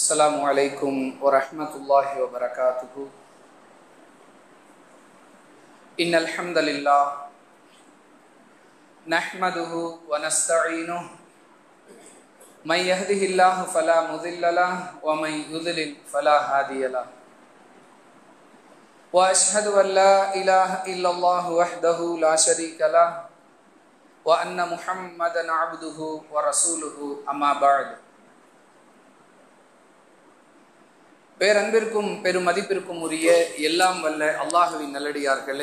السلام عليكم ورحمة الله وبركاته إن الحمد لله نحمده ونستعينه من يهده الله فلا مضل له ومن يضلل فلا هادي له وأشهد أن لا إله إلا الله وحده لا شريك له وأن محمدا عبده ورسوله أما بعد பேரன்பிற்கும் பெரும் மதிப்பிற்கும் உரிய எல்லாம் வல்ல அல்லாஹுவின் நல்லடியார்களே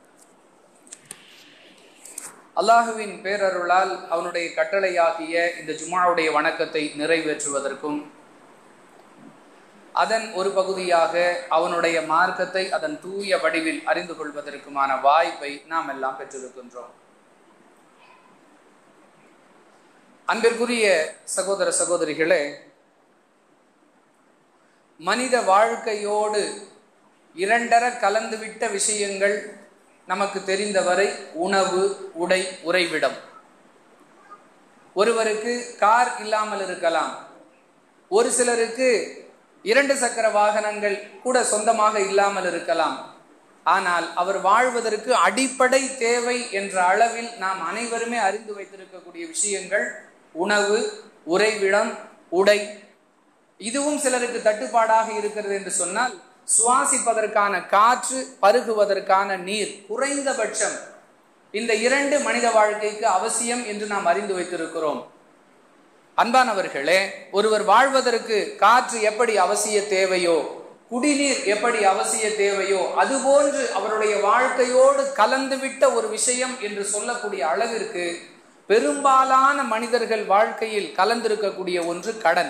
அல்லாஹுவின் பேரருளால் அவனுடைய கட்டளையாகிய இந்த ஜுமாவுடைய வணக்கத்தை நிறைவேற்றுவதற்கும் அதன் ஒரு பகுதியாக அவனுடைய மார்க்கத்தை அதன் தூய வடிவில் அறிந்து கொள்வதற்குமான வாய்ப்பை நாம் எல்லாம் பெற்றிருக்கின்றோம் அன்பிற்குரிய சகோதர சகோதரிகளே மனித வாழ்க்கையோடு இரண்டர கலந்துவிட்ட விஷயங்கள் நமக்கு தெரிந்தவரை உணவு உடை உறைவிடம் ஒருவருக்கு கார் இல்லாமல் இருக்கலாம் ஒரு சிலருக்கு இரண்டு சக்கர வாகனங்கள் கூட சொந்தமாக இல்லாமல் இருக்கலாம் ஆனால் அவர் வாழ்வதற்கு அடிப்படை தேவை என்ற அளவில் நாம் அனைவருமே அறிந்து வைத்திருக்கக்கூடிய விஷயங்கள் உணவு உறைவிடம் உடை இதுவும் சிலருக்கு தட்டுப்பாடாக இருக்கிறது என்று சொன்னால் சுவாசிப்பதற்கான காற்று பருகுவதற்கான நீர் குறைந்தபட்சம் இந்த இரண்டு மனித வாழ்க்கைக்கு அவசியம் என்று நாம் அறிந்து வைத்திருக்கிறோம் அன்பானவர்களே ஒருவர் வாழ்வதற்கு காற்று எப்படி அவசிய தேவையோ குடிநீர் எப்படி அவசிய தேவையோ அதுபோன்று அவருடைய வாழ்க்கையோடு கலந்துவிட்ட ஒரு விஷயம் என்று சொல்லக்கூடிய அளவிற்கு பெரும்பாலான மனிதர்கள் வாழ்க்கையில் கலந்திருக்கக்கூடிய ஒன்று கடன்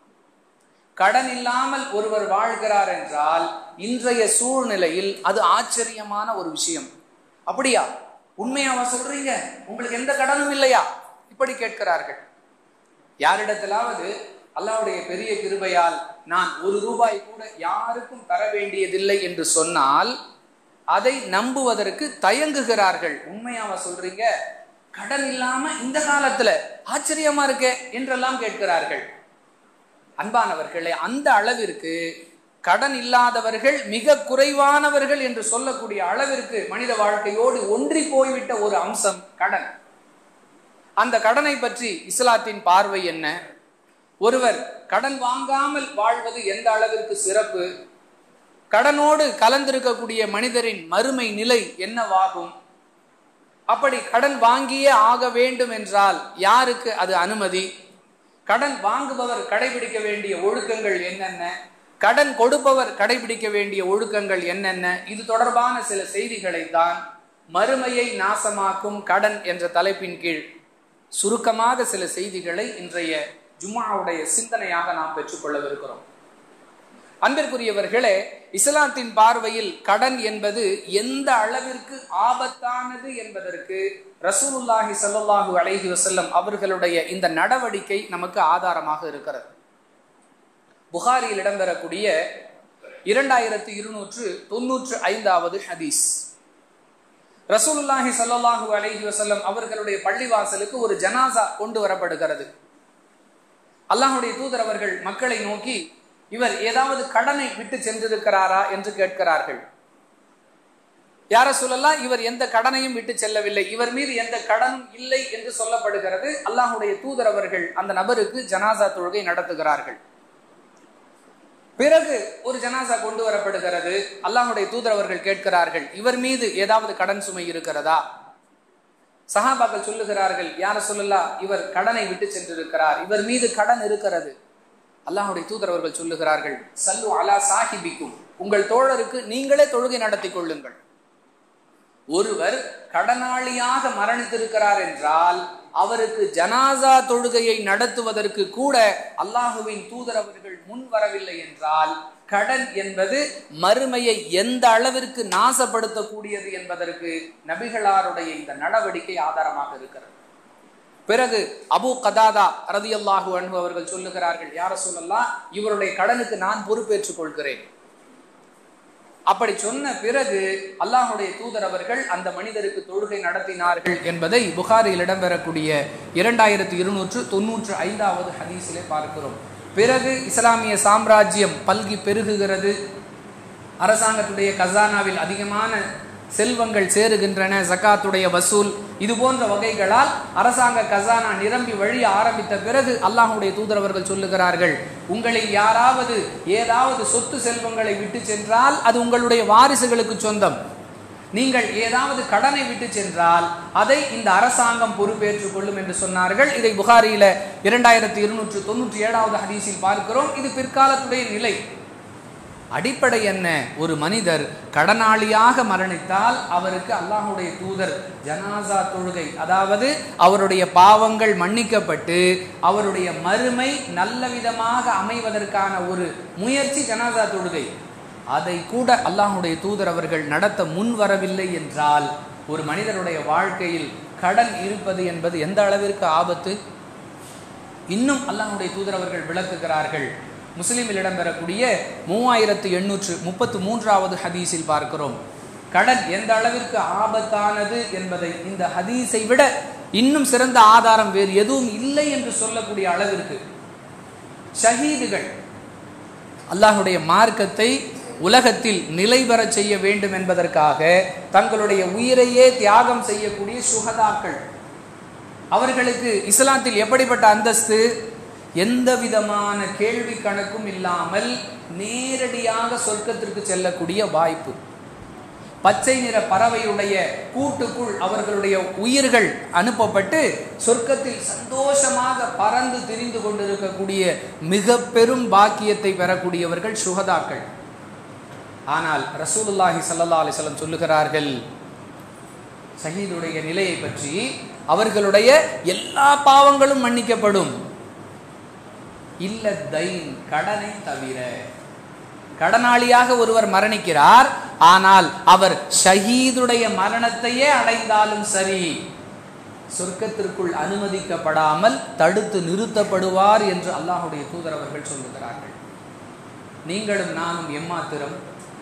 கடன் இல்லாமல் ஒருவர் வாழ்கிறார் என்றால் இன்றைய சூழ்நிலையில் அது ஆச்சரியமான ஒரு விஷயம் அப்படியா உண்மையாவா சொல்றீங்க உங்களுக்கு எந்த கடனும் இல்லையா இப்படி கேட்கிறார்கள் யாரிடத்திலாவது அல்லாவுடைய பெரிய கிருபையால் நான் ஒரு ரூபாய் கூட யாருக்கும் தர வேண்டியதில்லை என்று சொன்னால் அதை நம்புவதற்கு தயங்குகிறார்கள் உண்மையாவா சொல்றீங்க கடன் இல்லாம இந்த காலத்துல ஆச்சரியமா இருக்கே என்றெல்லாம் கேட்கிறார்கள் அன்பானவர்களே அந்த அளவிற்கு கடன் இல்லாதவர்கள் மிக குறைவானவர்கள் என்று சொல்லக்கூடிய அளவிற்கு மனித வாழ்க்கையோடு ஒன்றி போய்விட்ட ஒரு அம்சம் கடன் அந்த கடனை பற்றி இஸ்லாத்தின் பார்வை என்ன ஒருவர் கடன் வாங்காமல் வாழ்வது எந்த அளவிற்கு சிறப்பு கடனோடு கலந்திருக்கக்கூடிய மனிதரின் மறுமை நிலை என்னவாகும் அப்படி கடன் வாங்கியே ஆக வேண்டும் என்றால் யாருக்கு அது அனுமதி கடன் வாங்குபவர் கடைபிடிக்க வேண்டிய ஒழுக்கங்கள் என்னென்ன கடன் கொடுப்பவர் கடைபிடிக்க வேண்டிய ஒழுக்கங்கள் என்னென்ன இது தொடர்பான சில செய்திகளை தான் மறுமையை நாசமாக்கும் கடன் என்ற தலைப்பின் கீழ் சுருக்கமாக சில செய்திகளை இன்றைய ஜும்மாவுடைய சிந்தனையாக நாம் பெற்றுக்கொள்ளவிருக்கிறோம் அன்பிற்குரியவர்களே இஸ்லாத்தின் பார்வையில் கடன் என்பது எந்த அளவிற்கு ஆபத்தானது என்பதற்கு ரசூலுல்லாஹி சல்லாஹூ அலைஹி வசல்லம் அவர்களுடைய இந்த நடவடிக்கை நமக்கு ஆதாரமாக இருக்கிறது புகாரியில் இடம்பெறக்கூடிய இரண்டாயிரத்தி இருநூற்று தொன்னூற்று ஐந்தாவது ஹதீஸ் ரசூலுல்லாஹி சல்லாஹூ அலைஹி வசல்லம் அவர்களுடைய பள்ளிவாசலுக்கு ஒரு ஜனாசா கொண்டு வரப்படுகிறது அல்லாஹுடைய தூதர் அவர்கள் மக்களை நோக்கி இவர் ஏதாவது கடனை விட்டு சென்றிருக்கிறாரா என்று கேட்கிறார்கள் யார சொல்லலாம் இவர் எந்த கடனையும் விட்டு செல்லவில்லை இவர் மீது எந்த கடனும் இல்லை என்று சொல்லப்படுகிறது அல்லாஹுடைய தூதர் அவர்கள் அந்த நபருக்கு ஜனாசா தொழுகை நடத்துகிறார்கள் பிறகு ஒரு ஜனாசா கொண்டு வரப்படுகிறது அல்லாஹுடைய தூதர் அவர்கள் கேட்கிறார்கள் இவர் மீது ஏதாவது கடன் சுமை இருக்கிறதா சஹாபாக்கள் சொல்லுகிறார்கள் யார சொல்லலா இவர் கடனை விட்டு சென்றிருக்கிறார் இவர் மீது கடன் இருக்கிறது அல்லாஹுடைய தூதர் அவர்கள் சொல்லுகிறார்கள் சல்லு அலா சாஹிபிக்கும் உங்கள் தோழருக்கு நீங்களே தொழுகை நடத்தி கொள்ளுங்கள் ஒருவர் கடனாளியாக மரணித்திருக்கிறார் என்றால் அவருக்கு ஜனாசா தொழுகையை நடத்துவதற்கு கூட அல்லாஹுவின் தூதர் அவர்கள் முன் வரவில்லை என்றால் கடன் என்பது மறுமையை எந்த அளவிற்கு நாசப்படுத்தக்கூடியது என்பதற்கு நபிகளாருடைய இந்த நடவடிக்கை ஆதாரமாக இருக்கிறது பிறகு அபு கதாதா ரதி அல்லாஹு அன்பு அவர்கள் சொல்லுகிறார்கள் யார சொல்லலாம் இவருடைய கடனுக்கு நான் பொறுப்பேற்றுக் கொள்கிறேன் அப்படி சொன்ன பிறகு அல்லாஹுடைய தூதர் அவர்கள் அந்த மனிதருக்கு தொழுகை நடத்தினார்கள் என்பதை புகாரில் இடம்பெறக்கூடிய இரண்டாயிரத்தி இருநூற்று தொன்னூற்று ஐந்தாவது ஹதீஸிலே பார்க்கிறோம் பிறகு இஸ்லாமிய சாம்ராஜ்யம் பல்கி பெருகுகிறது அரசாங்கத்துடைய கசானாவில் அதிகமான செல்வங்கள் சேருகின்றன ஜக்காத்துடைய வசூல் இது போன்ற வகைகளால் அரசாங்க கசானா நிரம்பி வழிய ஆரம்பித்த பிறகு அல்லாஹுடைய தூதரவர்கள் சொல்லுகிறார்கள் உங்களில் யாராவது ஏதாவது சொத்து செல்வங்களை விட்டு சென்றால் அது உங்களுடைய வாரிசுகளுக்கு சொந்தம் நீங்கள் ஏதாவது கடனை விட்டு சென்றால் அதை இந்த அரசாங்கம் பொறுப்பேற்றுக் கொள்ளும் என்று சொன்னார்கள் இதை புகாரியில இரண்டாயிரத்தி இருநூற்று தொண்ணூற்றி ஏழாவது ஹதீஸில் பார்க்கிறோம் இது பிற்காலத்துடைய நிலை அடிப்படை என்ன ஒரு மனிதர் கடனாளியாக மரணித்தால் அவருக்கு அல்லாஹுடைய தூதர் ஜனாசா தொழுகை அதாவது அவருடைய பாவங்கள் மன்னிக்கப்பட்டு அவருடைய மறுமை நல்ல விதமாக அமைவதற்கான ஒரு முயற்சி ஜனாசா தொழுகை அதை கூட அல்லாஹுடைய தூதர் அவர்கள் நடத்த முன் வரவில்லை என்றால் ஒரு மனிதருடைய வாழ்க்கையில் கடன் இருப்பது என்பது எந்த அளவிற்கு ஆபத்து இன்னும் அல்லாஹுடைய தூதர் அவர்கள் விளக்குகிறார்கள் முஸ்லிமில் இடம்பெறக்கூடிய மூவாயிரத்து எண்ணூற்று முப்பத்து மூன்றாவது ஹதீஸில் பார்க்கிறோம் கடன் எந்த அளவிற்கு ஆபத்தானது என்பதை இந்த ஹதீஸை விட இன்னும் சிறந்த ஆதாரம் வேறு எதுவும் இல்லை என்று சொல்லக்கூடிய அளவிற்கு ஷஹீதுகள் அல்லாஹுடைய மார்க்கத்தை உலகத்தில் நிலை பெறச் செய்ய வேண்டும் என்பதற்காக தங்களுடைய உயிரையே தியாகம் செய்யக்கூடிய சுகதாக்கள் அவர்களுக்கு இஸ்லாத்தில் எப்படிப்பட்ட அந்தஸ்து எந்த விதமான கேள்வி கணக்கும் இல்லாமல் நேரடியாக சொர்க்கத்திற்கு செல்லக்கூடிய வாய்ப்பு பச்சை நிற பறவையுடைய கூட்டுக்குள் அவர்களுடைய உயிர்கள் அனுப்பப்பட்டு சொர்க்கத்தில் சந்தோஷமாக பறந்து திரிந்து கொண்டிருக்கக்கூடிய மிக பெரும் பாக்கியத்தை பெறக்கூடியவர்கள் சுகதாக்கள் ஆனால் ரசூலுல்லாஹி சல்லா அலிஸ்லம் சொல்லுகிறார்கள் ஷஹீதுடைய நிலையை பற்றி அவர்களுடைய எல்லா பாவங்களும் மன்னிக்கப்படும் இல்ல தைன் கடனை தவிர கடனாளியாக ஒருவர் மரணிக்கிறார் ஆனால் அவர் ஷஹீதுடைய மரணத்தையே அடைந்தாலும் சரி சொர்க்கத்திற்குள் அனுமதிக்கப்படாமல் தடுத்து நிறுத்தப்படுவார் என்று அல்லாஹுடைய தூதர் அவர்கள் சொல்லுகிறார்கள் நீங்களும் நானும் எம்மாத்திரம்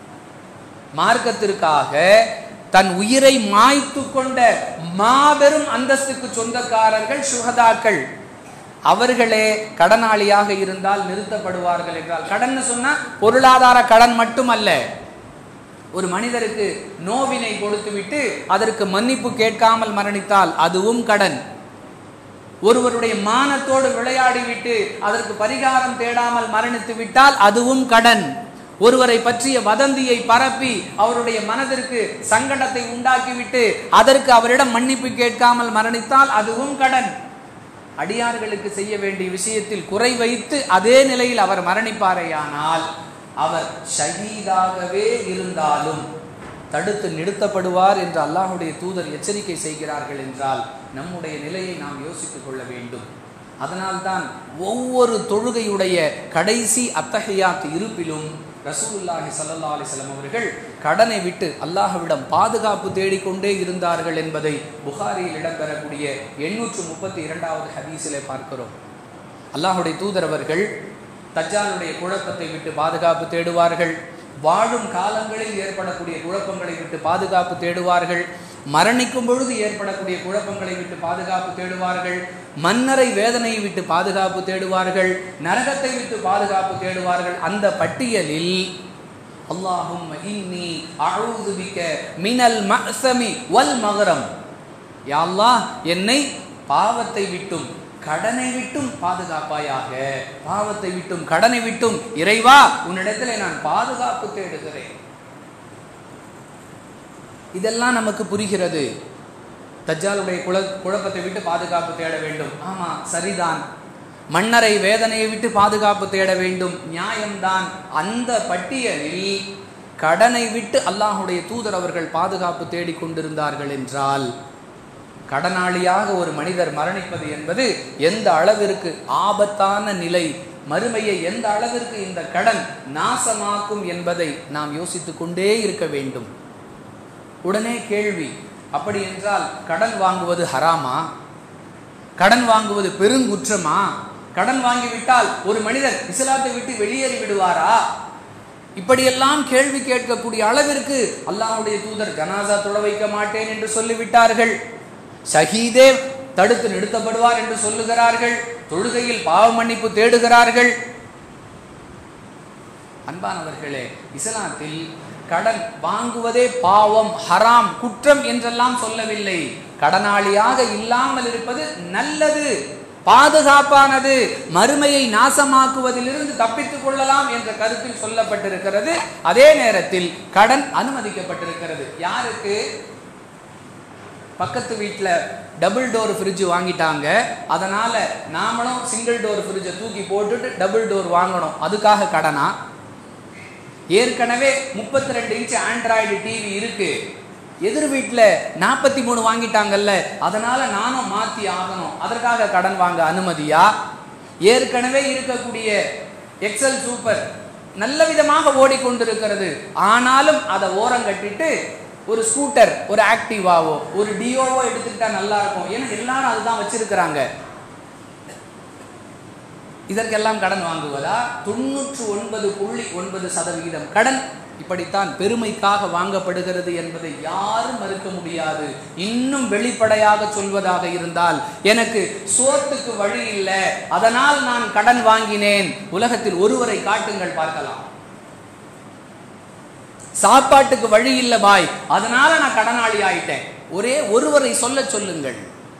மார்க்கத்திற்காக தன் உயிரை மாய்த்து கொண்ட மாபெரும் அந்தஸ்துக்கு சொந்தக்காரர்கள் சுகதாக்கள் அவர்களே கடனாளியாக இருந்தால் நிறுத்தப்படுவார்கள் என்றால் கடன் சொன்னா பொருளாதார கடன் மட்டுமல்ல ஒரு மனிதருக்கு நோவினை கொடுத்துவிட்டு அதற்கு மன்னிப்பு கேட்காமல் மரணித்தால் அதுவும் கடன் ஒருவருடைய மானத்தோடு விளையாடிவிட்டு அதற்கு பரிகாரம் தேடாமல் மரணித்து விட்டால் அதுவும் கடன் ஒருவரை பற்றிய வதந்தியை பரப்பி அவருடைய மனதிற்கு சங்கடத்தை உண்டாக்கிவிட்டு அதற்கு அவரிடம் மன்னிப்பு கேட்காமல் மரணித்தால் அதுவும் கடன் அடியார்களுக்கு செய்ய வேண்டிய விஷயத்தில் குறை வைத்து அதே நிலையில் அவர் மரணிப்பாரேயானால் அவர் ஷஹீதாகவே இருந்தாலும் தடுத்து நிறுத்தப்படுவார் என்று அல்லாஹுடைய தூதர் எச்சரிக்கை செய்கிறார்கள் என்றால் நம்முடைய நிலையை நாம் யோசித்துக் கொள்ள வேண்டும் அதனால்தான் ஒவ்வொரு தொழுகையுடைய கடைசி அத்தகையாத் இருப்பிலும் ரசூலுல்லாஹி சல்லா அலிஸ்லாம் அவர்கள் கடனை விட்டு அல்லாஹ்விடம் பாதுகாப்பு தேடிக்கொண்டே இருந்தார்கள் என்பதை புகாரியில் இடம்பெறக்கூடிய எண்ணூற்று முப்பத்தி இரண்டாவது ஹதீஸிலே பார்க்கிறோம் அல்லாஹுடைய தூதர் அவர்கள் தஜ்ஜாலுடைய குழப்பத்தை விட்டு பாதுகாப்பு தேடுவார்கள் வாழும் காலங்களில் ஏற்படக்கூடிய குழப்பங்களை விட்டு பாதுகாப்பு தேடுவார்கள் மரணிக்கும் பொழுது ஏற்படக்கூடிய குழப்பங்களை விட்டு பாதுகாப்பு தேடுவார்கள் மன்னரை வேதனையை விட்டு பாதுகாப்பு தேடுவார்கள் நரகத்தை விட்டு பாதுகாப்பு தேடுவார்கள் அந்த பட்டியலில் அல்லாஹும் இன்னி அழுது பிக்க மினல் மசமி வல் மகரம் யாழ்லா என்னை பாவத்தை விட்டும் கடனை விட்டும் பாதுகாப்பாயாக பாவத்தை விட்டும் கடனை விட்டும் இறைவா உன்னிடத்தில் நான் பாதுகாப்பு தேடுகிறேன் இதெல்லாம் நமக்கு புரிகிறது தஜ்ஜாலுடைய குழ குழப்பத்தை விட்டு பாதுகாப்பு தேட வேண்டும் ஆமா சரிதான் மன்னரை வேதனையை விட்டு பாதுகாப்பு தேட வேண்டும் நியாயம்தான் அந்த பட்டியலில் கடனை விட்டு அல்லாஹுடைய தூதர் அவர்கள் பாதுகாப்பு தேடிக் கொண்டிருந்தார்கள் என்றால் கடனாளியாக ஒரு மனிதர் மரணிப்பது என்பது எந்த அளவிற்கு ஆபத்தான நிலை மறுமையை எந்த அளவிற்கு இந்த கடன் நாசமாக்கும் என்பதை நாம் யோசித்துக் கொண்டே இருக்க வேண்டும் உடனே கேள்வி அப்படி என்றால் கடன் வாங்குவது ஹராமா கடன் வாங்குவது பெருங்குற்றமா கடன் வாங்கிவிட்டால் ஒரு மனிதர் இஸ்லாத்தை விட்டு வெளியேறி விடுவாரா இப்படியெல்லாம் கேள்வி கேட்கக்கூடிய அளவிற்கு அல்லாஹுடைய தூதர் ஜனாசா தொட வைக்க மாட்டேன் என்று சொல்லிவிட்டார்கள் ஷஹீதே தடுத்து நிறுத்தப்படுவார் என்று சொல்லுகிறார்கள் தொழுகையில் பாவ மன்னிப்பு தேடுகிறார்கள் அன்பானவர்களே இஸ்லாத்தில் கடன் வாங்குவதே பாவம் ஹராம் குற்றம் என்றெல்லாம் சொல்லவில்லை கடனாளியாக இல்லாமல் இருப்பது நல்லது பாதுகாப்பானது மறுமையை நாசமாக்குவதிலிருந்து தப்பித்துக் கொள்ளலாம் என்ற கருத்தில் சொல்லப்பட்டிருக்கிறது அதே நேரத்தில் கடன் அனுமதிக்கப்பட்டிருக்கிறது யாருக்கு பக்கத்து வீட்டில் டபுள் டோர் ஃப்ரிட்ஜ் வாங்கிட்டாங்க அதனால நாமளும் சிங்கிள் டோர் ஃப்ரிட்ஜை தூக்கி போட்டுட்டு டபுள் டோர் வாங்கணும் அதுக்காக கடனா ஏற்கனவே முப்பத்தி ரெண்டு இன்ச் ஆண்ட்ராய்டு டிவி இருக்கு எதிர் வீட்டில் நாற்பத்தி மூணு வாங்கிட்டாங்கல்ல அதனால நானும் மாற்றி ஆகணும் அதற்காக கடன் வாங்க அனுமதியா ஏற்கனவே இருக்கக்கூடிய எக்ஸல் சூப்பர் நல்ல விதமாக ஓடிக்கொண்டிருக்கிறது ஆனாலும் அதை ஓரம் கட்டிட்டு ஒரு ஸ்கூட்டர் ஒரு ஆக்டிவாவோ ஒரு டியோவோ எடுத்துக்கிட்டா நல்லா இருக்கும் ஏன்னா எல்லாரும் அதுதான் வச்சிருக்கிறாங்க இதற்கெல்லாம் கடன் வாங்குவதா தொண்ணூற்று ஒன்பது புள்ளி ஒன்பது சதவிகிதம் கடன் இப்படித்தான் பெருமைக்காக வாங்கப்படுகிறது என்பதை யாரும் மறுக்க முடியாது இன்னும் வெளிப்படையாக சொல்வதாக இருந்தால் எனக்கு சோத்துக்கு வழி இல்லை அதனால் நான் கடன் வாங்கினேன் உலகத்தில் ஒருவரை காட்டுங்கள் பார்க்கலாம் சாப்பாட்டுக்கு வழி இல்லை பாய் அதனால நான் கடனாளி ஆயிட்டேன் ஒரே ஒருவரை சொல்ல சொல்லுங்கள்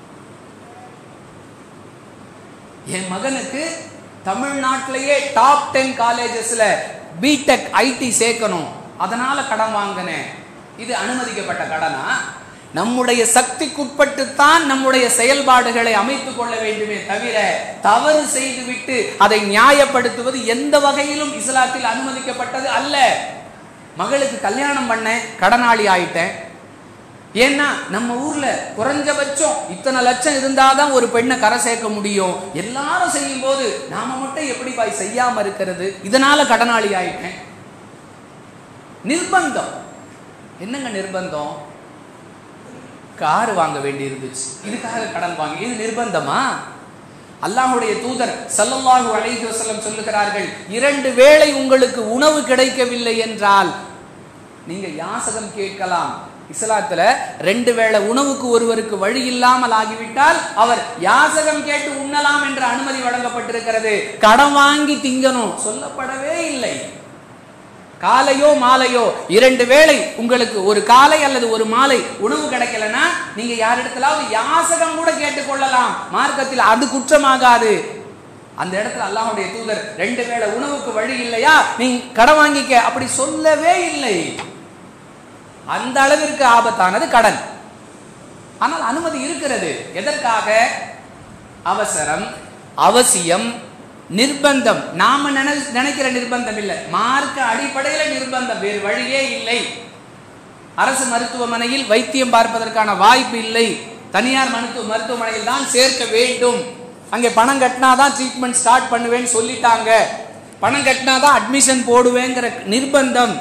என் மகனுக்கு தமிழ்நாட்டிலேயே டாப் டென் காலேஜஸ்ல பிடெக் ஐடி சேர்க்கணும் அதனால கடன் வாங்கினேன் இது அனுமதிக்கப்பட்ட கடனா நம்முடைய சக்திக்குட்பட்டுத்தான் நம்முடைய செயல்பாடுகளை அமைத்துக் கொள்ள வேண்டுமே தவிர தவறு செய்துவிட்டு அதை நியாயப்படுத்துவது எந்த வகையிலும் இஸ்லாத்தில் அனுமதிக்கப்பட்டது அல்ல மகளுக்கு கல்யாணம் பண்ணேன் கடனாளி ஆயிட்டேன் ஏன்னா நம்ம ஊர்ல குறைஞ்சபட்சம் இத்தனை லட்சம் இருந்தாதான் ஒரு பெண்ணை கரை சேர்க்க முடியும் எல்லாரும் செய்யும் போது நாம மட்டும் எப்படி பாய் செய்யாம இருக்கிறது இதனால கடனாளி ஆயிட்டேன் நிர்பந்தம் என்னங்க நிர்பந்தம் கார் வாங்க வேண்டி இருந்துச்சு இதுக்காக கடன் வாங்கி இது நிர்பந்தமா அல்லாஹுடைய தூதர் சல்லல்லாஹு அலைஹி வஸல்லம் சொல்லுகிறார்கள் இரண்டு வேளை உங்களுக்கு உணவு கிடைக்கவில்லை என்றால் நீங்க யாசகம் கேட்கலாம் இஸ்லாத்துல ரெண்டு வேளை உணவுக்கு ஒருவருக்கு வழி இல்லாமல் ஆகிவிட்டால் அவர் யாசகம் கேட்டு உண்ணலாம் என்ற அனுமதி வழங்கப்பட்டிருக்கிறது கடன் வாங்கி திங்கணும் சொல்லப்படவே இல்லை காலையோ மாலையோ இரண்டு வேளை உங்களுக்கு ஒரு காலை அல்லது ஒரு மாலை உணவு கிடைக்கலன்னா நீங்க யாரிடத்திலாவது யாசகம் கூட கேட்டுக்கொள்ளலாம் மார்க்கத்தில் அது குற்றமாகாது அந்த இடத்துல அல்லாஹ்வுடைய தூதர் ரெண்டு வேளை உணவுக்கு வழி இல்லையா நீ கடன் வாங்கிக்க அப்படி சொல்லவே இல்லை அந்த அளவிற்கு ஆபத்தானது கடன் ஆனால் அனுமதி இருக்கிறது எதற்காக அவசரம் அவசியம் நிர்பந்தம் நாம நினை நினைக்கிற நிர்பந்தம் இல்லை மார்க்க அடிப்படையில் நிர்பந்தம் வேறு வழியே இல்லை அரசு மருத்துவமனையில் வைத்தியம் பார்ப்பதற்கான வாய்ப்பு இல்லை தனியார் மருத்துவ மருத்துவமனையில் தான் சேர்க்க வேண்டும் அங்கே பணம் கட்டினாதான் ட்ரீட்மெண்ட் ஸ்டார்ட் பண்ணுவேன்னு சொல்லிட்டாங்க பணம் கட்டினாதான் அட்மிஷன் போடுவேங்கிற நிர்பந்தம்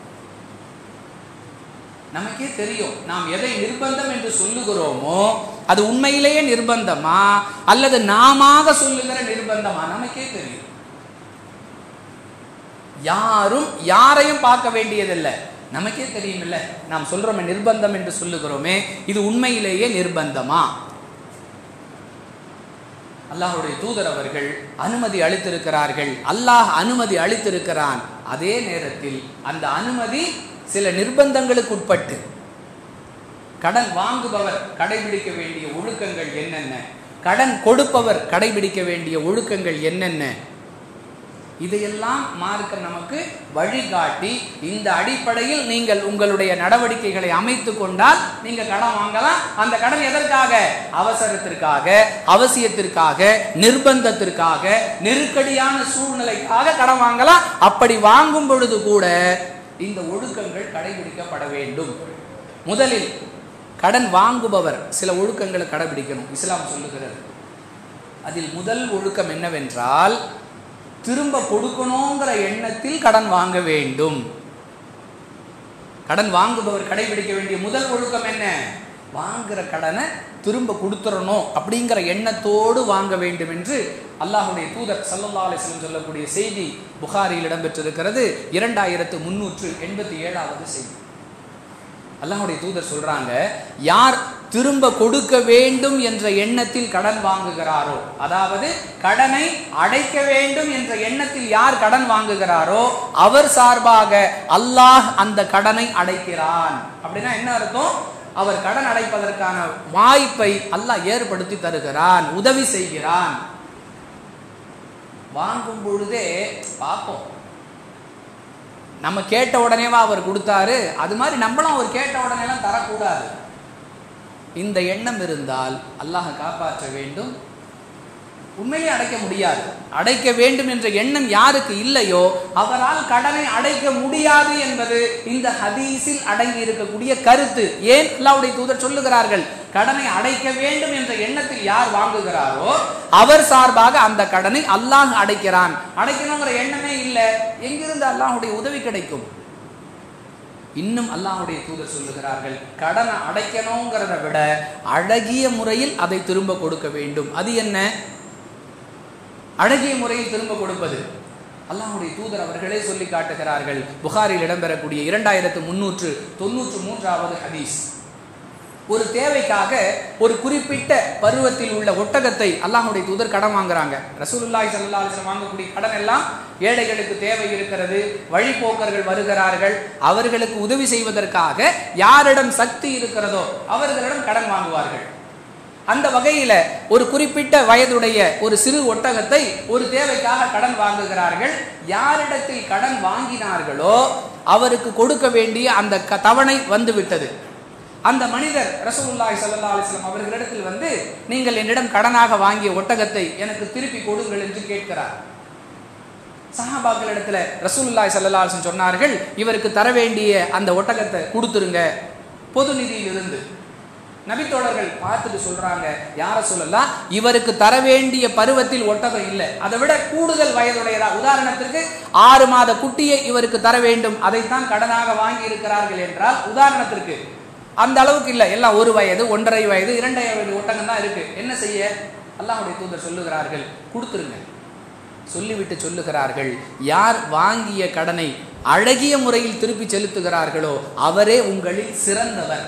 நமக்கே தெரியும் நாம் எதை நிர்பந்தம் என்று சொல்லுகிறோமோ அது உண்மையிலேயே நிர்பந்தமா அல்லது நாமாக சொல்லுகிற நிர்பந்தமா நமக்கே தெரியும் யாரும் யாரையும் பார்க்க வேண்டியதில்லை நமக்கே தெரியுமில்ல நாம் சொல்றோமே நிர்பந்தம் என்று சொல்லுகிறோமே இது உண்மையிலேயே நிர்பந்தமா அல்லாஹுடைய தூதர் அவர்கள் அனுமதி அளித்திருக்கிறார்கள் அல்லாஹ் அனுமதி அளித்திருக்கிறான் அதே நேரத்தில் அந்த அனுமதி சில நிர்பந்தங்களுக்கு உட்பட்டு கடன் வாங்குபவர் கடைபிடிக்க வேண்டிய ஒழுக்கங்கள் என்னென்ன கடன் கொடுப்பவர் கடைபிடிக்க வேண்டிய ஒழுக்கங்கள் என்னென்ன இதையெல்லாம் மார்க்கம் நமக்கு வழிகாட்டி இந்த அடிப்படையில் நீங்கள் உங்களுடைய நடவடிக்கைகளை அமைத்து கொண்டால் நீங்க கடன் வாங்கலாம் அந்த கடன் எதற்காக அவசரத்திற்காக அவசியத்திற்காக நிர்பந்தத்திற்காக நெருக்கடியான சூழ்நிலைக்காக கடன் வாங்கலாம் அப்படி வாங்கும் பொழுது கூட இந்த ஒழுக்கங்கள் கடைபிடிக்கப்பட வேண்டும் முதலில் கடன் வாங்குபவர் சில ஒழுக்கங்களை கடைபிடிக்கணும் இஸ்லாம் சொல்லுகிறது அதில் முதல் ஒழுக்கம் என்னவென்றால் திரும்ப கொடுக்கணுங்கிற எண்ணத்தில் கடன் வாங்க வேண்டும் கடன் வாங்குபவர் கடைபிடிக்க வேண்டிய முதல் ஒழுக்கம் என்ன வாங்குற கடனை திரும்ப கொடுத்துடணும் அப்படிங்கிற எண்ணத்தோடு வாங்க வேண்டும் என்று அல்லாஹுடைய தூதர் சல்லல்லா அலிஸ்லம் சொல்லக்கூடிய செய்தி புகாரியில் இடம்பெற்றிருக்கிறது இரண்டாயிரத்து முன்னூற்று எண்பத்தி ஏழாவது செய்தி அல்லாஹுடைய தூதர் சொல்றாங்க யார் திரும்ப கொடுக்க வேண்டும் என்ற எண்ணத்தில் கடன் வாங்குகிறாரோ அதாவது கடனை அடைக்க வேண்டும் என்ற எண்ணத்தில் யார் கடன் வாங்குகிறாரோ அவர் சார்பாக அல்லாஹ் அந்த கடனை அடைக்கிறான் அப்படின்னா என்ன அர்த்தம் அவர் கடன் அடைப்பதற்கான வாய்ப்பை அல்லாஹ் ஏற்படுத்தி தருகிறான் உதவி செய்கிறான் வாங்கும் பொழுதே பார்ப்போம் நம்ம கேட்ட உடனேவா அவர் கொடுத்தாரு அது மாதிரி நம்மளும் அவர் கேட்ட உடனேலாம் தரக்கூடாது இந்த எண்ணம் இருந்தால் அல்லாஹ் காப்பாற்ற வேண்டும் உண்மையிலே அடைக்க முடியாது அடைக்க வேண்டும் என்ற எண்ணம் யாருக்கு இல்லையோ அவரால் கடனை அடைக்க முடியாது என்பது இந்த ஹதீஸில் அடங்கி இருக்கக்கூடிய கருத்து ஏன் அல்லாவுடைய தூதர் சொல்லுகிறார்கள் கடனை அடைக்க வேண்டும் என்ற எண்ணத்தில் யார் வாங்குகிறாரோ அவர் சார்பாக அந்த கடனை அல்லாஹ் அடைக்கிறான் அடைக்கணுங்கிற எண்ணமே இல்லை எங்கிருந்து அல்லாஹுடைய உதவி கிடைக்கும் இன்னும் அல்லாஹுடைய தூதர் சொல்லுகிறார்கள் கடனை அடைக்கணுங்கிறத விட அழகிய முறையில் அதை திரும்ப கொடுக்க வேண்டும் அது என்ன அழகிய முறையில் திரும்ப கொடுப்பது அல்லாஹுடைய தூதர் அவர்களே சொல்லி காட்டுகிறார்கள் புகாரில் இடம்பெறக்கூடிய இரண்டாயிரத்து முன்னூற்று தொன்னூற்று மூன்றாவது ஹதீஸ் ஒரு தேவைக்காக ஒரு குறிப்பிட்ட பருவத்தில் உள்ள ஒட்டகத்தை அல்லாஹுடைய தூதர் கடன் வாங்குறாங்க ரசூலுல்லாஹி ஸல்லல்லாஹு அலைஹி வஸல்லம் வாங்கக்கூடிய கடன் எல்லாம் ஏழைகளுக்கு தேவை இருக்கிறது வழிபோக்கர்கள் வருகிறார்கள் அவர்களுக்கு உதவி செய்வதற்காக யாரிடம் சக்தி இருக்கிறதோ அவர்களிடம் கடன் வாங்குவார்கள் அந்த வகையில ஒரு குறிப்பிட்ட வயதுடைய ஒரு சிறு ஒட்டகத்தை ஒரு தேவைக்காக கடன் வாங்குகிறார்கள் யாரிடத்தில் கடன் வாங்கினார்களோ அவருக்கு கொடுக்க வேண்டிய அந்த க- தவணை வந்து விட்டது அந்த மனிதர் ரசூலுல்லாஹி ஸல்லல்லாஹு அலைஹி வஸல்லம் அவர்களிடத்தில் வந்து நீங்கள் என்னிடம் கடனாக வாங்கிய ஒட்டகத்தை எனக்கு திருப்பி கொடுங்கள் என்று கேட்கிறார் சஹாபாக்களிடத்துல ரசூலுல்லாஹி ஸல்லல்லாஹு அலைஹி வஸல்லம் சொன்னார்கள் இவருக்கு தர வேண்டிய அந்த ஒட்டகத்தை கொடுத்துருங்க பொது நிதியில் இருந்து நபித்தோழர்கள் பார்த்துட்டு சொல்றாங்க யார சொல்லலாம் இவருக்கு தர வேண்டிய பருவத்தில் ஒட்டகம் இல்லை அதை விட கூடுதல் வயதுடையதா உதாரணத்திற்கு ஆறு மாத குட்டியை இவருக்கு தர வேண்டும் அதைத்தான் கடனாக வாங்கி இருக்கிறார்கள் என்றால் உதாரணத்திற்கு அந்த அளவுக்கு இல்லை எல்லாம் ஒரு வயது ஒன்றரை வயது இரண்டரை வயது ஒட்டகம் தான் இருக்கு என்ன செய்ய அல்லாஹ்வுடைய தூதர் சொல்லுகிறார்கள் கொடுத்துருங்க சொல்லிவிட்டு சொல்லுகிறார்கள் யார் வாங்கிய கடனை அழகிய முறையில் திருப்பி செலுத்துகிறார்களோ அவரே உங்களில் சிறந்தவர்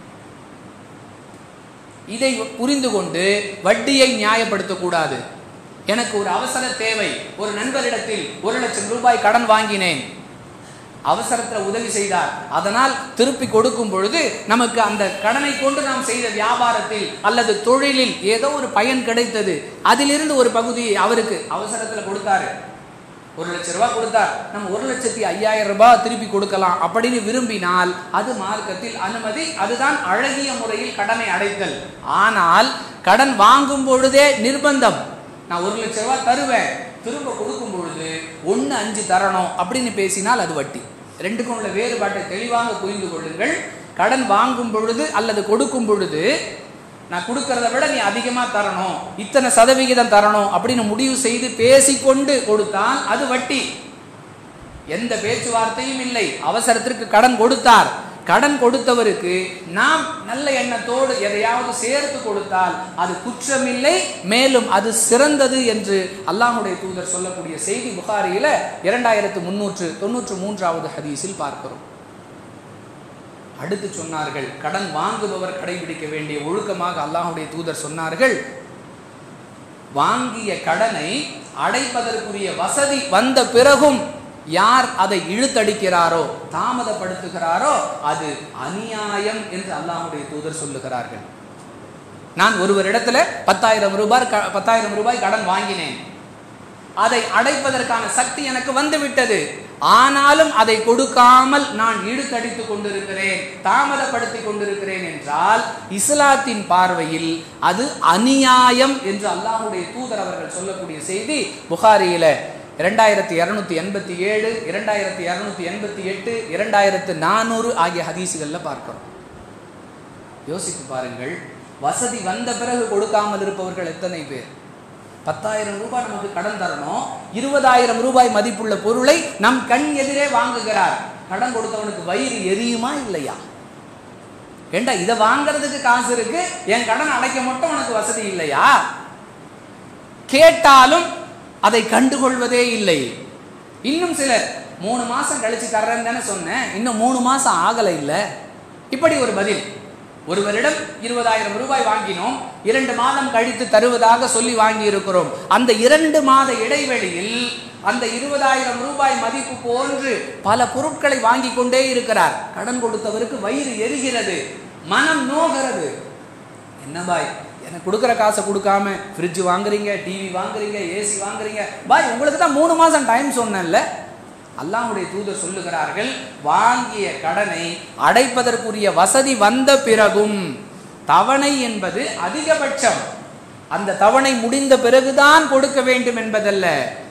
இதை புரிந்து கொண்டு வட்டியை நியாயப்படுத்தக்கூடாது எனக்கு ஒரு அவசர தேவை ஒரு நண்பரிடத்தில் ஒரு லட்சம் ரூபாய் கடன் வாங்கினேன் அவசரத்தில் உதவி செய்தார் அதனால் திருப்பி கொடுக்கும் பொழுது நமக்கு அந்த கடனை கொண்டு நாம் செய்த வியாபாரத்தில் அல்லது தொழிலில் ஏதோ ஒரு பயன் கிடைத்தது அதிலிருந்து ஒரு பகுதியை அவருக்கு அவசரத்தில் கொடுத்தாரு ஒரு லட்ச ரூபாய் கொடுத்தார் நம்ம ஒரு லட்சத்தி ஐயாயிரம் ரூபாய் திருப்பி கொடுக்கலாம் அப்படின்னு விரும்பினால் அது மார்க்கத்தில் அனுமதி அதுதான் அழகிய முறையில் கடனை அடைத்தல் ஆனால் கடன் வாங்கும் பொழுதே நிர்பந்தம் நான் ஒரு லட்ச ரூபாய் தருவேன் திரும்ப கொடுக்கும் பொழுது ஒன்று அஞ்சு தரணும் அப்படின்னு பேசினால் அது வட்டி ரெண்டுக்கும் உள்ள வேறுபாட்டை தெளிவாக புரிந்து கொள்ளுங்கள் கடன் வாங்கும் பொழுது அல்லது கொடுக்கும் பொழுது நான் கொடுக்கறத விட நீ அதிகமா தரணும் இத்தனை சதவிகிதம் தரணும் அப்படின்னு முடிவு செய்து பேசிக்கொண்டு கொடுத்தால் அது வட்டி எந்த பேச்சுவார்த்தையும் இல்லை அவசரத்திற்கு கடன் கொடுத்தார் கடன் கொடுத்தவருக்கு நாம் நல்ல எண்ணத்தோடு எதையாவது சேர்த்து கொடுத்தால் அது குற்றமில்லை மேலும் அது சிறந்தது என்று அல்லாஹுடைய தூதர் சொல்லக்கூடிய செய்தி புகாரியில இரண்டாயிரத்து முன்னூற்று தொன்னூற்று மூன்றாவது ஹதீஸில் பார்க்கிறோம் அடுத்து சொன்னார்கள் கடன் வாங்குபவர் கடைபிடிக்க வேண்டிய ஒழுக்கமாக அல்லாஹுடைய தூதர் சொன்னார்கள் வாங்கிய கடனை அடைப்பதற்குரிய வசதி வந்த பிறகும் யார் அதை இழுத்தடிக்கிறாரோ தாமதப்படுத்துகிறாரோ அது அநியாயம் என்று அல்லாஹுடைய தூதர் சொல்லுகிறார்கள் நான் ஒருவரிடத்துல பத்தாயிரம் ரூபாய் க- பத்தாயிரம் ரூபாய் கடன் வாங்கினேன் அதை அடைப்பதற்கான சக்தி எனக்கு வந்து விட்டது ஆனாலும் அதை கொடுக்காமல் நான் இழுத்தடித்துக் கொண்டிருக்கிறேன் தாமதப்படுத்தி கொண்டிருக்கிறேன் என்றால் இஸ்லாத்தின் பார்வையில் அது அநியாயம் என்று அல்லாஹுடைய தூதர் அவர்கள் சொல்லக்கூடிய செய்தி புகாரியில இரண்டாயிரத்தி இருநூத்தி எண்பத்தி ஏழு இரண்டாயிரத்தி இருநூத்தி எண்பத்தி எட்டு இரண்டாயிரத்து நானூறு ஆகிய ஹதீசுகள்ல பார்க்கிறோம் யோசித்து பாருங்கள் வசதி வந்த பிறகு கொடுக்காமல் இருப்பவர்கள் எத்தனை பேர் பத்தாயிரம் ரூபாய் நமக்கு கடன் தரணும் இருபதாயிரம் ரூபாய் மதிப்புள்ள பொருளை நம் கண் எதிரே வாங்குகிறார் கடன் கொடுத்தவனுக்கு வயிறு எரியுமா இல்லையா ஏண்டா இதை வாங்குறதுக்கு காசு இருக்கு என் கடன் அடைக்க மட்டும் உனக்கு வசதி இல்லையா கேட்டாலும் அதை கண்டுகொள்வதே இல்லை இன்னும் சிலர் மூணு மாசம் கழிச்சு தர்றேன்னு தானே சொன்னேன் இன்னும் மூணு மாசம் ஆகலை இல்லை இப்படி ஒரு பதில் ஒருவரிடம் இருபதாயிரம் ரூபாய் வாங்கினோம் இரண்டு மாதம் கழித்து தருவதாக சொல்லி வாங்கி இருக்கிறோம் அந்த இரண்டு மாத இடைவெளியில் அந்த இருபதாயிரம் ரூபாய் மதிப்பு போன்று பல பொருட்களை வாங்கி கொண்டே இருக்கிறார் கடன் கொடுத்தவருக்கு வயிறு எரிகிறது மனம் நோகிறது என்ன பாய் எனக்கு கொடுக்குற காசை கொடுக்காம ஃப்ரிட்ஜ் வாங்குறீங்க டிவி வாங்குறீங்க ஏசி வாங்குறீங்க பாய் உங்களுக்கு தான் மூணு மாதம் டைம் சொன்னேன்ல அல்லாஹ்வுடைய தூதர் சொல்லுகிறார்கள் வாங்கிய கடனை அடைப்பதற்குரிய வசதி வந்த பிறகும் தவணை என்பது அதிகபட்சம் அந்த தவணை முடிந்த பிறகுதான் கொடுக்க வேண்டும் என்பதல்ல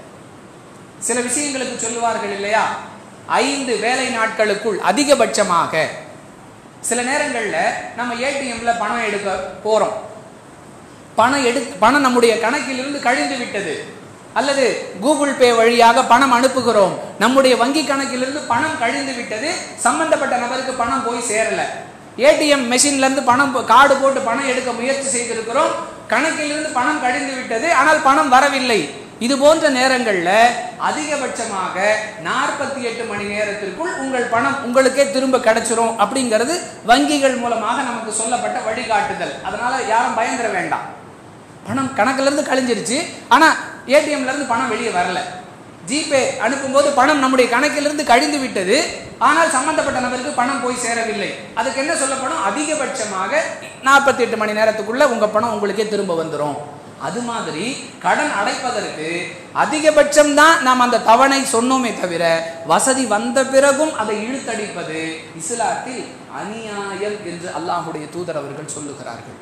சில விஷயங்களுக்கு சொல்லுவார்கள் இல்லையா ஐந்து வேலை நாட்களுக்குள் அதிகபட்சமாக சில நேரங்கள்ல நம்ம ஏடிஎம்ல பணம் எடுக்க போறோம் பணம் எடு பணம் நம்முடைய கணக்கிலிருந்து கழிந்து விட்டது அல்லது கூகுள் பே வழியாக பணம் அனுப்புகிறோம் நம்முடைய வங்கி கணக்கிலிருந்து பணம் கழிந்து விட்டது சம்பந்தப்பட்ட நபருக்கு பணம் போய் சேரல ஏடிஎம் மெஷின்ல இருந்து பணம் கார்டு போட்டு பணம் எடுக்க முயற்சி செய்திருக்கிறோம் கணக்கிலிருந்து பணம் கழிந்து விட்டது ஆனால் பணம் வரவில்லை இது போன்ற நேரங்கள்ல அதிகபட்சமாக நாற்பத்தி எட்டு மணி நேரத்திற்குள் உங்கள் பணம் உங்களுக்கே திரும்ப கிடைச்சிரும் அப்படிங்கிறது வங்கிகள் மூலமாக நமக்கு சொல்லப்பட்ட வழிகாட்டுதல் அதனால யாரும் பயந்துட வேண்டாம் பணம் கணக்குல இருந்து கழிஞ்சிருச்சு ஆனா ஏடிஎம்ல இருந்து பணம் வெளியே வரல ஜிபே அனுப்பும்போது பணம் நம்முடைய கணக்கிலிருந்து கழிந்து விட்டது ஆனால் சம்பந்தப்பட்ட நபருக்கு பணம் போய் சேரவில்லை அதுக்கு என்ன சொல்லப்படும் அதிகபட்சமாக நாற்பத்தி எட்டு மணி நேரத்துக்குள்ள உங்க பணம் உங்களுக்கே திரும்ப வந்துடும் அது மாதிரி கடன் அடைப்பதற்கு அதிகபட்சம் தான் நாம் அந்த தவணை சொன்னோமே தவிர வசதி வந்த பிறகும் அதை இழுத்தடிப்பது இஸ்லாத்தில் அநியாயம் என்று அல்லாஹுடைய தூதர் அவர்கள் சொல்லுகிறார்கள்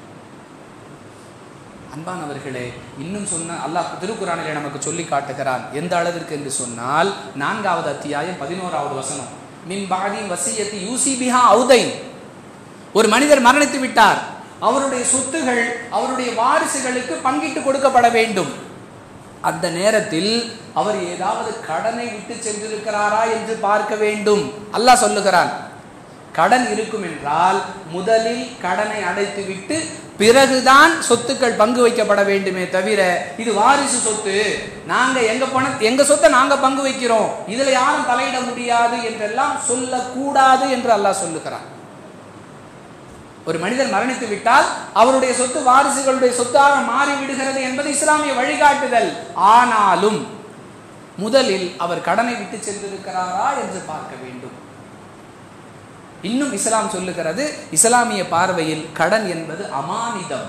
அன்பானவர்களே இன்னும் சொன்ன அல்லாஹ் திருக்குறானிலே நமக்கு சொல்லி காட்டுகிறான் எந்த அளவிற்கு என்று சொன்னால் நான்காவது அத்தியாயம் பதினோராவது வசனம் மின் பாதி வசியத்தி யூசி பிஹா ஔதைன் ஒரு மனிதர் மரணித்து விட்டார் அவருடைய சொத்துகள் அவருடைய வாரிசுகளுக்கு பங்கிட்டு கொடுக்கப்பட வேண்டும் அந்த நேரத்தில் அவர் ஏதாவது கடனை விட்டு சென்றிருக்கிறாரா என்று பார்க்க வேண்டும் அல்லாஹ் சொல்லுகிறான் கடன் இருக்கும் என்றால் முதலில் கடனை அடைத்துவிட்டு பிறகுதான் சொத்துக்கள் பங்கு வைக்கப்பட வேண்டுமே தவிர இது வாரிசு சொத்து நாங்க எங்க பணம் எங்க சொத்தை நாங்க பங்கு வைக்கிறோம் இதுல யாரும் தலையிட முடியாது என்றெல்லாம் சொல்லக்கூடாது என்று அல்லாஹ் சொல்லுகிறான் ஒரு மனிதர் மரணித்து விட்டால் அவருடைய சொத்து வாரிசுகளுடைய சொத்தாக மாறி விடுகிறது என்பது இஸ்லாமிய வழிகாட்டுதல் ஆனாலும் முதலில் அவர் கடனை விட்டு சென்றிருக்கிறாரா என்று பார்க்க வேண்டும் இன்னும் இஸ்லாம் சொல்லுகிறது இஸ்லாமிய பார்வையில் கடன் என்பது அமானிதம்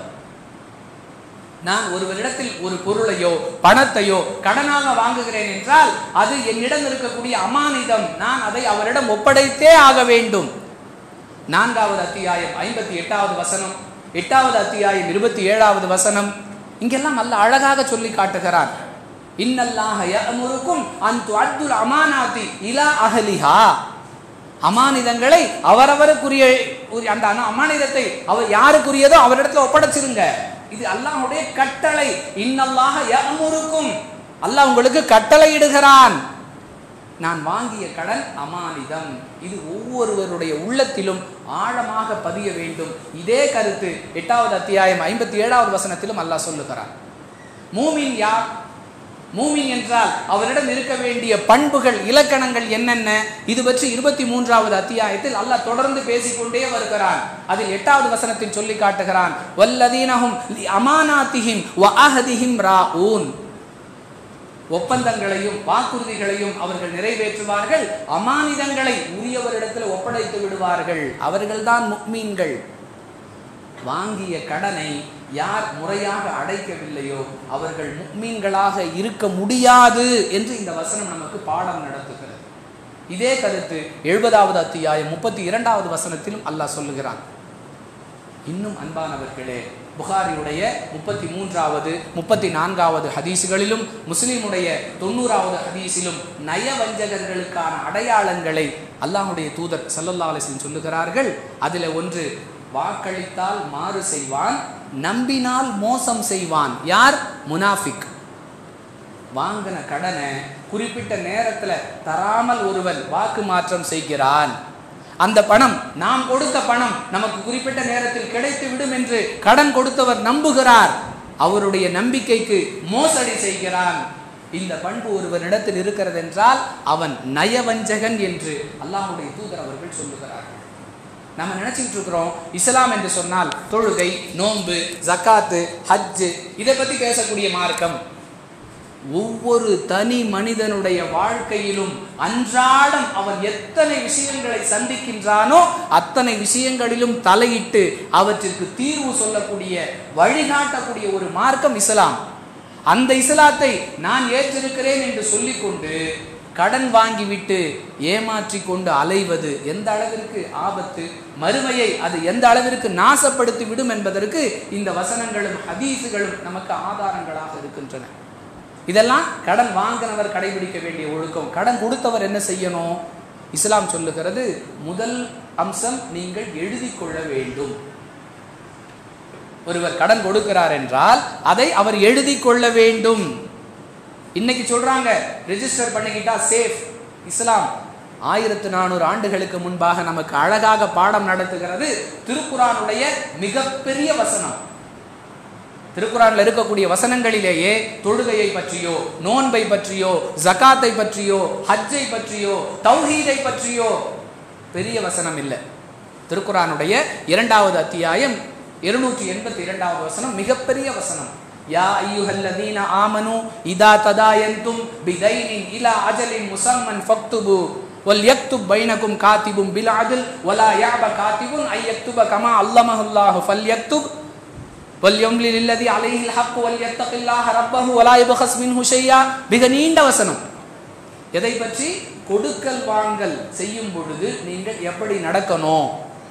நான் ஒருவரிடத்தில் ஒரு பொருளையோ பணத்தையோ கடனாக வாங்குகிறேன் என்றால் அது என்னிடம் இருக்கக்கூடிய அமானிதம் நான் அதை அவரிடம் ஒப்படைத்தே ஆக வேண்டும் நான்காவது அத்தியாயம் ஐம்பத்தி எட்டாவது வசனம் எட்டாவது அத்தியாயம் இருபத்தி ஏழாவது வசனம் இங்கெல்லாம் நல்ல அழகாக சொல்லி காட்டுகிறான் இன்னல்லாக யஅமுருக்கும் அன் துஅத்துல் அமானாத்தி இலா அஹலிஹா அமானிதங்களை அவரவருக்குரிய உரிய- அந்த அன- அமானிதத்தை அவர் யாருக்குரியதோ அவரிடத்துல ஒப்படைச்சிருங்க இது அல்லாஹ்வுடைய கட்டளை இன்னல்லாக யஅமுருக்கும் அல்லாஹ் உங்களுக்கு கட்டளையிடுகிறான் நான் வாங்கிய கடன் அமானிதம் இது ஒவ்வொருவருடைய உள்ளத்திலும் ஆழமாக பதிய வேண்டும் இதே கருத்து எட்டாவது அத்தியாயம் ஐம்பத்தி ஏழாவது வசனத்திலும் அல்லாஹ் சொல்லுகிறான் மூமின் யார் மூமின் என்றால் அவரிடம் இருக்க வேண்டிய பண்புகள் இலக்கணங்கள் என்னென்ன இது பற்றி இருபத்தி மூன்றாவது அத்தியாயத்தில் அல்லாஹ் தொடர்ந்து பேசிக்கொண்டே வருகிறான் அதில் எட்டாவது வசனத்தில் சொல்லி காட்டுகிறான் வல்லதீனஹும் லி அமானாத்திஹிம் வ அஹதிஹிம் ராஊன் ஒப்பந்தங்களையும் வாக்குறுதிகளையும் அவர்கள் நிறைவேற்றுவார்கள் அமானிதங்களை உரியவரிடத்தில் ஒப்படைத்து விடுவார்கள் அவர்கள்தான் முக்மீன்கள் வாங்கிய கடனை யார் முறையாக அடைக்கவில்லையோ அவர்கள் முக்மீன்களாக இருக்க முடியாது என்று இந்த வசனம் நமக்கு பாடம் நடத்துகிறது இதே கருத்து எழுபதாவது அத்தியாயம் முப்பத்தி இரண்டாவது வசனத்திலும் அல்லாஹ் சொல்லுகிறான் இன்னும் அன்பானவர்களே புகாரியுடைய முப்பத்தி மூன்றாவது முப்பத்தி நான்காவது ஹதீஸுகளிலும் முஸ்லிமுடைய தொண்ணூறாவது ஹதீஸிலும் நயவஞ்சகர்களுக்கான அடையாளங்களை அல்லாஹுடைய தூதர் சல்லல்லா அலிஸ்லம் சொல்லுகிறார்கள் அதில் ஒன்று வாக்களித்தால் மாறு செய்வான் நம்பினால் மோசம் செய்வான் யார் முனாஃபிக் வாங்கின கடனை குறிப்பிட்ட நேரத்துல தராமல் ஒருவன் வாக்கு மாற்றம் செய்கிறான் அந்த பணம் நாம் கொடுத்த பணம் நமக்கு குறிப்பிட்ட நேரத்தில் கிடைத்து விடும் என்று கடன் கொடுத்தவர் நம்புகிறார் அவருடைய நம்பிக்கைக்கு மோசடி செய்கிறான் இந்த பண்பு ஒருவனிடத்தில் இருக்கிறது என்றால் அவன் நயவஞ்சகன் என்று அல்லாஹ்வுடைய தூதர் அவர்கள் சொல்லுகிறார்கள் நம்ம நினைச்சிட்டு இருக்கிறோம் இஸ்லாம் என்று சொன்னால் தொழுகை நோன்பு ஜக்காத்து ஹஜ்ஜு இதை பத்தி பேசக்கூடிய மார்க்கம் ஒவ்வொரு தனி மனிதனுடைய வாழ்க்கையிலும் அன்றாடம் அவன் எத்தனை விஷயங்களை சந்திக்கின்றானோ அத்தனை விஷயங்களிலும் தலையிட்டு அவற்றிற்கு தீர்வு சொல்லக்கூடிய வழிகாட்டக்கூடிய ஒரு மார்க்கம் இஸ்லாம் அந்த இஸ்லாத்தை நான் ஏற்றிருக்கிறேன் என்று சொல்லிக்கொண்டு கடன் வாங்கிவிட்டு ஏமாற்றி கொண்டு அலைவது எந்த அளவிற்கு ஆபத்து மறுமையை அது எந்த அளவிற்கு நாசப்படுத்தி விடும் என்பதற்கு இந்த வசனங்களும் ஹதீஸுகளும் நமக்கு ஆதாரங்களாக இருக்கின்றன இதெல்லாம் கடன் வாங்கினவர் கடைபிடிக்க வேண்டிய ஒழுக்கம் கடன் கொடுத்தவர் என்ன செய்யணும் இஸ்லாம் சொல்லுகிறது முதல் அம்சம் நீங்கள் எழுதி கொள்ள வேண்டும் ஒருவர் கடன் கொடுக்கிறார் என்றால் அதை அவர் எழுதி கொள்ள வேண்டும் இன்னைக்கு சொல்றாங்க ரெஜிஸ்டர் பண்ணிக்கிட்டா சேஃப் இஸ்லாம் ஆயிரத்து நானூறு ஆண்டுகளுக்கு முன்பாக நமக்கு அழகாக பாடம் நடத்துகிறது திருக்குறானுடைய மிகப்பெரிய வசனம் திருக்குறான்ல இருக்கக்கூடிய வசனங்களிலேயே தொழுகையை பற்றியோ நோன்பை பற்றியோ ஜகாத்தை பற்றியோ ஹஜ்ஜை பற்றியோ தௌஹீதை பற்றியோ பெரிய வசனம் இல்லை திருக்குறானுடைய இரண்டாவது அத்தியாயம் இருநூற்றி எண்பத்தி இரண்டாவது வசனம் மிகப்பெரிய வசனம் யா ஐயுஹல்லதீன ஆமனு இதா ததாயந்தும் பிதைனின் இலா அஜலின் முசம்மன் ஃபக்துபு வல் யக்துப் பைனகும் காத்திபும் பில் அதில் வலா யாப காத்திபுன் ஐ யக்துப கமா அல்லமஹுல்லாஹு ஃபல் யக்துப் வல்யம்லில் இல்லதி அலைஹில் ஹக் வல் யத்தகில்லாஹ ரப்பஹு வலா யப்கஸ் மின்ஹு ஷையா மிக நீண்ட வசனம் எதை பற்றி கொடுக்கல் வாங்கல் செய்யும் பொழுது நீங்கள் எப்படி நடக்கணும்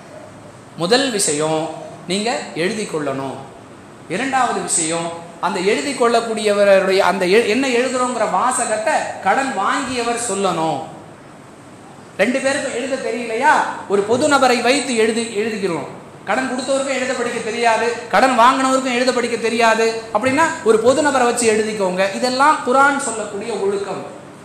முதல் விஷயம் நீங்க எழுதி கொள்ளணும் இரண்டாவது விஷயம் அந்த எழுதி கொள்ளக்கூடியவருடைய அந்த எ- என்ன எழுதுறோங்கிற வாசகத்தை கடன் வாங்கியவர் சொல்லணும் ரெண்டு பேருக்கும் எழுத தெரியலையா ஒரு பொது நபரை வைத்து எழுதி எழுதிக்கிறோம் கடன் கொடுத்தவருக்கும் எழுத படிக்க தெரியாது கடன் வாங்கினவருக்கும் எழுத படிக்க தெரியாது அப்படின்னா ஒரு பொது நபரை வச்சு எழுதிக்கோங்க இதெல்லாம் குரான் சொல்லக்கூடிய ஒழுக்கம்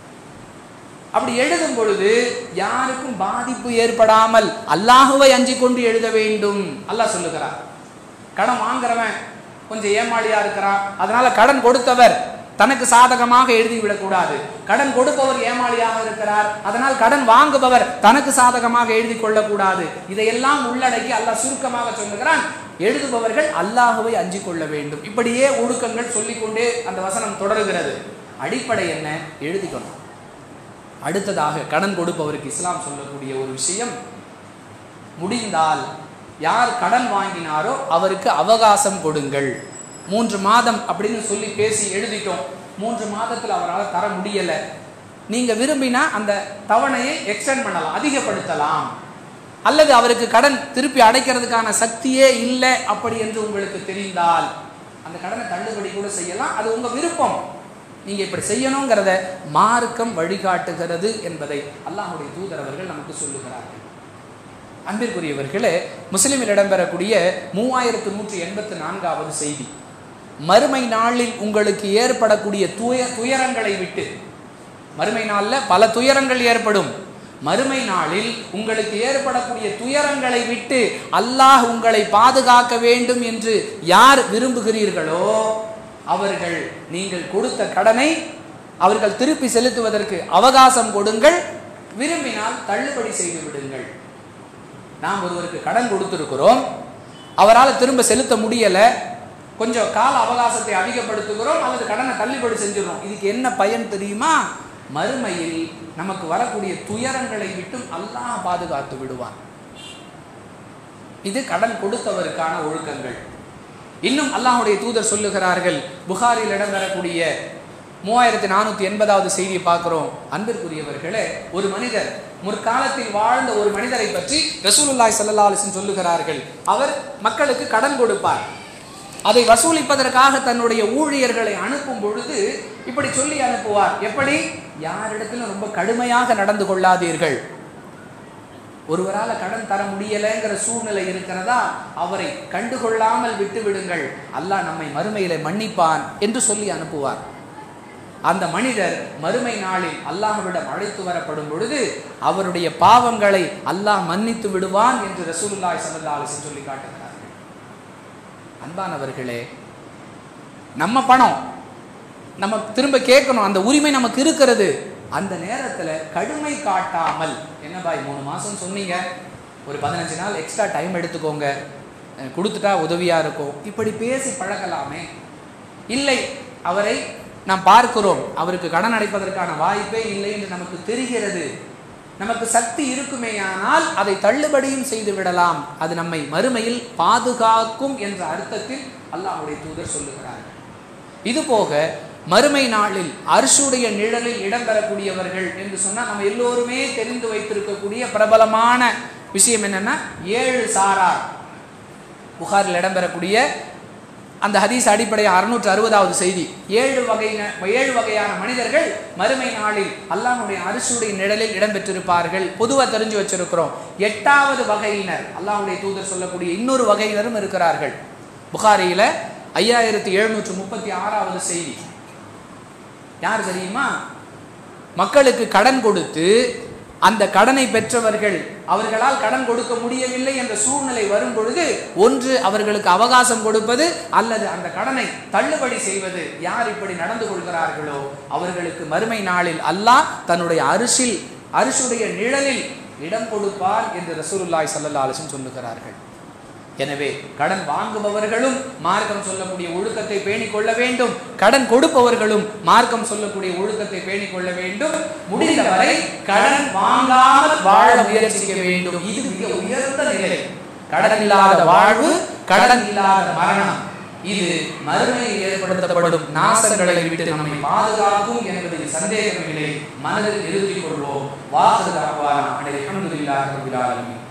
அப்படி எழுதும் பொழுது யாருக்கும் பாதிப்பு ஏற்படாமல் அல்லாஹுவை அஞ்சி கொண்டு எழுத வேண்டும் அல்லாஹ் சொல்லுகிறார் கடன் வாங்குறவன் கொஞ்சம் ஏமாளியா இருக்கிறான் அதனால கடன் கொடுத்தவர் தனக்கு சாதகமாக எழுதி விடக்கூடாது கடன் கொடுப்பவர் ஏமாளியாக இருக்கிறார் அதனால் கடன் வாங்குபவர் தனக்கு சாதகமாக எழுதி கொள்ளக்கூடாது இதையெல்லாம் உள்ளடக்கி அல்லாஹ் சுருக்கமாக சொல்லுகிறான் எழுதுபவர்கள் அல்லாஹுவை அஞ்சி கொள்ள வேண்டும் இப்படியே ஒழுக்கங்கள் சொல்லிக்கொண்டே அந்த வசனம் தொடருகிறது அடிப்படை என்ன எழுதிக்கணும் அடுத்ததாக கடன் கொடுப்பவருக்கு இஸ்லாம் சொல்லக்கூடிய ஒரு விஷயம் முடிந்தால் யார் கடன் வாங்கினாரோ அவருக்கு அவகாசம் கொடுங்கள் மூன்று மாதம் அப்படின்னு சொல்லி பேசி எழுதிட்டோம் மூன்று மாதத்தில் அவரால் தர முடியல நீங்க விரும்பினா அந்த தவணையை எக்ஸ்டெண்ட் பண்ணலாம் அதிகப்படுத்தலாம் அல்லது அவருக்கு கடன் திருப்பி அடைக்கிறதுக்கான சக்தியே இல்லை அப்படி என்று உங்களுக்கு தெரிந்தால் அந்த கடனை தள்ளுபடி கூட செய்யலாம் அது உங்க விருப்பம் நீங்க இப்படி செய்யணுங்கிறத மார்க்கம் வழிகாட்டுகிறது என்பதை அல்லாஹ்வுடைய தூதர் அவர்கள் நமக்கு சொல்லுகிறார்கள் அன்பிற்குரியவர்களே முஸ்லிமில் இடம்பெறக்கூடிய மூவாயிரத்து நூற்றி எண்பத்து நான்காவது செய்தி மறுமை நாளில் உங்களுக்கு ஏற்படக்கூடிய துய துயரங்களை விட்டு மறுமை நாளில் பல துயரங்கள் ஏற்படும் மறுமை நாளில் உங்களுக்கு ஏற்படக்கூடிய துயரங்களை விட்டு அல்லாஹ் உங்களை பாதுகாக்க வேண்டும் என்று யார் விரும்புகிறீர்களோ அவர்கள் நீங்கள் கொடுத்த கடனை அவர்கள் திருப்பி செலுத்துவதற்கு அவகாசம் கொடுங்கள் விரும்பினால் தள்ளுபடி செய்து விடுங்கள் நாம் ஒருவருக்கு கடன் கொடுத்திருக்கிறோம் அவரால் திரும்ப செலுத்த முடியல கொஞ்சம் கால அவகாசத்தை அதிகப்படுத்துகிறோம் அல்லது கடனை தள்ளுபடி செஞ்சிடறோம் இதுக்கு என்ன பயன் தெரியுமா மறுமையில் நமக்கு வரக்கூடிய துயரங்களை விட்டும் அல்லாஹ் பாதுகாத்து விடுவான் இது கடன் கொடுத்தவருக்கான ஒழுக்கங்கள் இன்னும் அல்லாஹ்வுடைய தூதர் சொல்லுகிறார்கள் புகாரில் இடம்பெறக்கூடிய மூவாயிரத்தி நானூற்றி எண்பதாவது செய்தியை பார்க்கிறோம் அன்பிற்குரியவர்களே ஒரு மனிதர் முற்காலத்தில் வாழ்ந்த ஒரு மனிதரை பற்றி ரசூலுல்லாய் ஸல்லல்லாஹு அலைஹி வஸல்லம் சொல்லுகிறார்கள் அவர் மக்களுக்கு கடன் கொடுப்பார் அதை வசூலிப்பதற்காக தன்னுடைய ஊழியர்களை அனுப்பும் பொழுது இப்படி சொல்லி அனுப்புவார் எப்படி யாரிடத்திலும் ரொம்ப கடுமையாக நடந்து கொள்ளாதீர்கள் ஒருவரால கடன் தர முடியலைங்கிற சூழ்நிலை இருக்கிறதா அவரை கண்டுகொள்ளாமல் விட்டு விடுங்கள் அல்லாஹ் நம்மை மறுமையில மன்னிப்பான் என்று சொல்லி அனுப்புவார் அந்த மனிதர் மறுமை நாளில் அல்லாஹ்விடம் அழைத்து வரப்படும் பொழுது அவருடைய பாவங்களை அல்லாஹ் மன்னித்து விடுவான் என்று ரசூலுல்லாஹி ஸல்லல்லாஹு அலைஹி வஸல்லம் சொல்லி காட்டுகிறார்கள் அன்பானவர்களே நம்ம பணம் நம்ம திரும்ப கேட்கணும் அந்த உரிமை நமக்கு இருக்கிறது அந்த நேரத்துல கடுமை காட்டாமல் என்ன பாய் மூணு மாசம் சொன்னீங்க ஒரு பதினஞ்சு நாள் எக்ஸ்ட்ரா டைம் எடுத்துக்கோங்க அஹ் கொடுத்துட்டா உதவியாக இருக்கும் இப்படி பேசி பழகலாமே இல்லை அவரை நாம் பார்க்கிறோம் அவருக்கு கடன் அடைப்பதற்கான வாய்ப்பே இல்லை என்று நமக்கு தெரிகிறது நமக்கு சக்தி இருக்குமேயானால் அதை தள்ளுபடியும் செய்து விடலாம் அது நம்மை மறுமையில் பாதுகாக்கும் என்ற அர்த்தத்தில் அல்லாஹ்வுடைய தூதர் சொல்லுகிறார்கள் இது போக மறுமை நாளில் அரிசுடைய நிழலில் இடம்பெறக்கூடியவர்கள் என்று சொன்னால் நம்ம எல்லோருமே தெரிந்து வைத்திருக்கக்கூடிய பிரபலமான விஷயம் என்னன்னா ஏழு சாரார் புகாரில் இடம்பெறக்கூடிய அந்த ஹதீஸ் அடிப்படை அறுநூற்று அறுபதாவது செய்தி ஏழு வகை ஏழு வகையான மனிதர்கள் மறுமை நாளில் அல்லாஹ்வுடைய அரிசுடைய நிழலில் இடம்பெற்றிருப்பார்கள் பொதுவாக தெரிஞ்சு வச்சிருக்கிறோம் எட்டாவது வகையினர் அல்லாஹ்வுடைய தூதர் சொல்லக்கூடிய இன்னொரு வகையினரும் இருக்கிறார்கள் புகாரியில ஐயாயிரத்தி எழுநூற்று முப்பத்தி ஆறாவது செய்தி யார் தெரியுமா மக்களுக்கு கடன் கொடுத்து அந்த கடனை பெற்றவர்கள் அவர்களால் கடன் கொடுக்க முடியவில்லை என்ற சூழ்நிலை வரும் பொழுது ஒன்று அவர்களுக்கு அவகாசம் கொடுப்பது அல்லது அந்த கடனை தள்ளுபடி செய்வது யார் இப்படி நடந்து கொள்கிறார்களோ அவர்களுக்கு மறுமை நாளில் அல்லாஹ் தன்னுடைய அரிசில் அரிசுடைய நிழலில் இடம் கொடுப்பார் என்று ரசூலுல்லாய் சல்லா அலிசன் சொல்லுகிறார்கள் எனவே கடன் வாங்குபவர்களும் மார்க்கம் சொல்லக்கூடிய ஒழுக்கத்தை பேணிக் கொள்ள வேண்டும் கடன் கொடுப்பவர்களும் மார்க்கம் சொல்லக்கூடிய ஒழுக்கத்தை பேணிக் கொள்ள வேண்டும் முடிந்தவரை கடன் வாங்காமல் வாழ முயற்சிக்க வேண்டும் இது மிக உயர்ந்த நிலை கடன் இல்லாத வாழ்வு கடன் இல்லாத மரணம் இது மறுமையில் ஏற்படுத்தப்படும் நாசங்களை விட்டு நம்மை பாதுகாக்கும் என்பதில் சந்தேகமில்லை மனதில் நிறுத்திக் கொள்வோம் வாசல் அல்ஹம்துலில்லாஹி ரப்பில் ஆலமீன்